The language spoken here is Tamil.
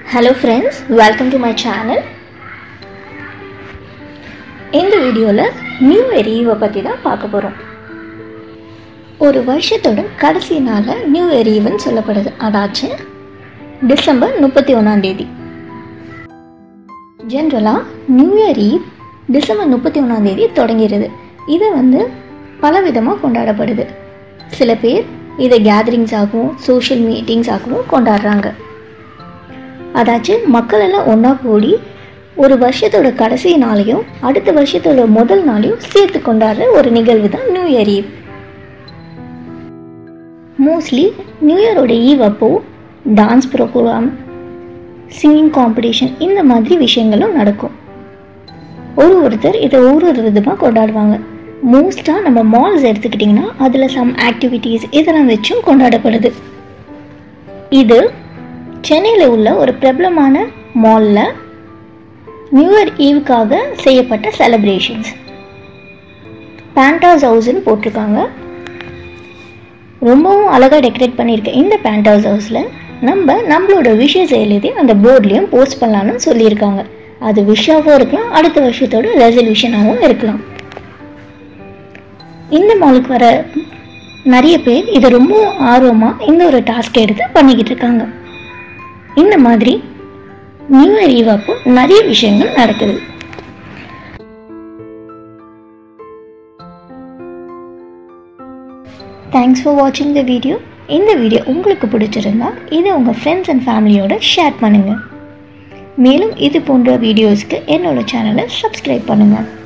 hello friends welcome to my channel இந்த வீடியோவில் நியூ இயர் ஈவை பற்றி தான் பார்க்க போகிறோம் ஒரு வருஷத்தோட கடைசி நாளில் நியூ இயர் ஈவுன்னு சொல்லப்படுது அதாச்சு டிசம்பர் முப்பத்தி ஒன்றாந்தேதி ஜென்ரலாக நியூ இயர் ஈவ் டிசம்பர் முப்பத்தி ஒன்றாந்தேதி தொடங்கிறது இது வந்து பலவிதமாக கொண்டாடப்படுது சில பேர் இதை கேதரிங்ஸ் ஆகவும் சோஷியல் மீட்டிங்ஸ் ஆகவும் கொண்டாடுறாங்க அதாச்சும் மக்கள் எல்லாம் ஒன்றா கூடி ஒரு வருஷத்தோட கடைசி நாளையும் அடுத்த வருஷத்தோட முதல் நாளையும் சேர்த்து கொண்டாடுற ஒரு நிகழ்வு தான் new year eve mostly new இயரோட ஈவ் அப்போ டான்ஸ் ப்ரோக்ராம் சிங்கிங் காம்படிஷன் இந்த மாதிரி விஷயங்களும் நடக்கும் ஒரு ஒருத்தர் இதை ஒரு ஒரு விதமாக கொண்டாடுவாங்க மோஸ்ட்டாக நம்ம மால்ஸ் எடுத்துக்கிட்டிங்கன்னா அதில் சம் ஆக்டிவிட்டீஸ் இதெல்லாம் வச்சும் கொண்டாடப்படுது இது சென்னையில் உள்ள ஒரு பிரபலமான மாலில் நியூ இயர் ஈவுக்காக செய்யப்பட்ட செலிப்ரேஷன்ஸ் பேண்டாஸ் ஹவுஸ்னு போட்டிருக்காங்க ரொம்பவும் அழகாக டெக்கரேட் பண்ணியிருக்க இந்த பேண்டாஸ் ஹவுஸில் நம்ம நம்மளோட விஷஸ் எழுதி அந்த போர்ட்லேயும் போஸ்ட் பண்ணலான்னு சொல்லியிருக்காங்க அது விஷாகவும் இருக்கலாம் அடுத்த வருஷத்தோட ரெசல்யூஷனாகவும் இருக்கலாம் இந்த மாலுக்கு வர நிறைய பேர் இதை ரொம்ப ஆர்வமாக இந்த ஒரு டாஸ்க் எடுத்து பண்ணிக்கிட்டு இருக்காங்க இந்த மாதிரி நியூ இயர் ஈவ் அப்போ நிறைய விஷயங்கள் நடக்குது தேங்க்ஸ் ஃபார் வாட்சிங் த வீடியோ இந்த வீடியோ உங்களுக்கு பிடிச்சிருந்தா இதை உங்கள் ஃப்ரெண்ட்ஸ் அண்ட் ஃபேமிலியோட ஷேர் பண்ணுங்கள் மேலும் இது போன்ற வீடியோஸ்க்கு என்னோட சேனலை சப்ஸ்கிரைப் பண்ணுங்கள்